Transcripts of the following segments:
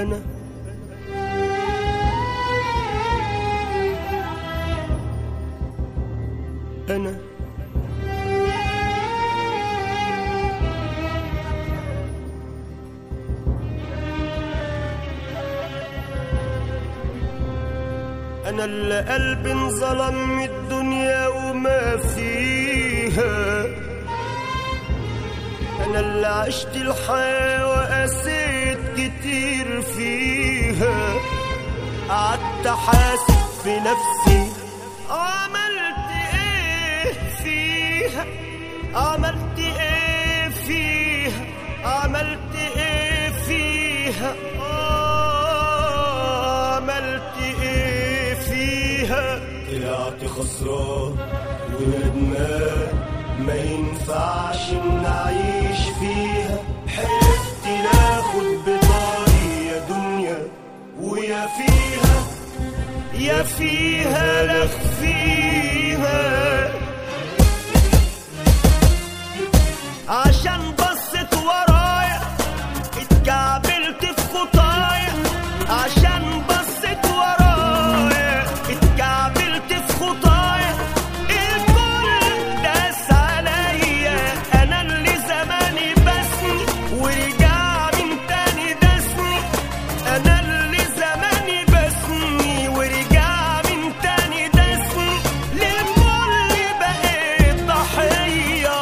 أنا أنا أنا اللي قلبي انظلم من الدنيا وما فيها أنا اللي عشت الحياة وقسيت كتير فيها قعدت أحاسب في نفسي عملت إيه فيها عملت إيه فيها عملت إيه فيها آه، عملت إيه فيها طلعت خسران وندمان ما ينفعش نعيش فيها حلفت ناخد بطاري يا دنيا ويا فيها يا فيها لخ فيها عشان بصت ورايا اتكعبلت في خطايا عشان بصت ورايا اتكعبلت في خطايا الكل داس عليا انا اللي زماني بسني ورجع من تاني دسني انا اللي زماني بسني ورجع من تاني دسني للكل بقيت ضحيه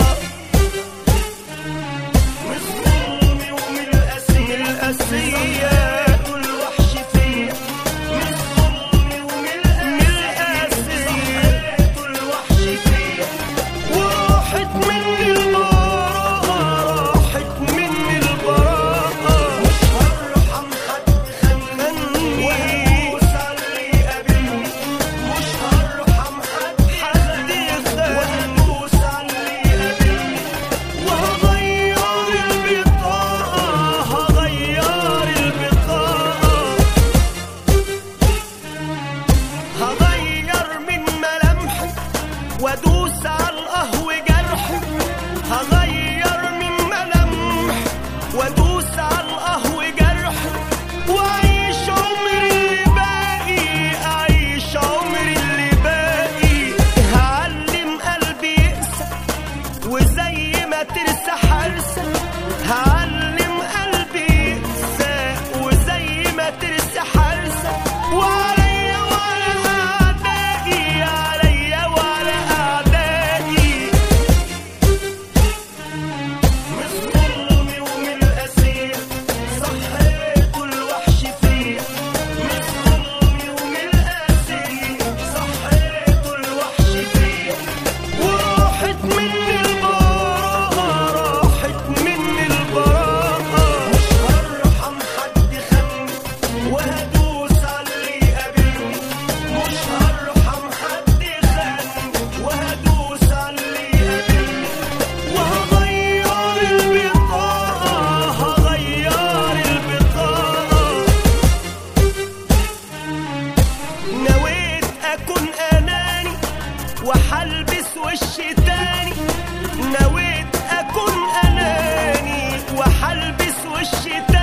من الظلم ومن الأسية من الأسية كل وحش فيا من الظلم ومن الأسية كل وحش فيا وراحت مني البراءة راحت مني البراءة مش هرحم حد خانني وهدوس على اللي قابلني مش هرحم حد حد وهدوس على اللي قابلني وهغير البطاقة هغير البطاقة هغير من ملامحي وادوس على القهوة جرحي هغير من ملامحي وادوس على القهوة جرحي واعيش عمري اللي باقي اعيش عمري اللي باقي هعلم قلبي يقسى وزي ما ترسى حرسة هعلم قلبي يقسى وزي ما ترسى حرسة وعليا وعلى أعدائي عليا وعلى أعدائي من الظلم ومن الأسير صحيت الوحش فيا من الظلم ومن الأسير صحيت الوحش فيا وراحت مني البراءة راحت مني البراءة مش هرحم حد خانني وهدوس على اللي قابلني مش هرحم حد خانني وهدوس على اللي قابلني وهغير البطاقة هغير البطاقة نويت أكون أناني وحلبس وش تاني نويت أكون أناني وحلبس وش تاني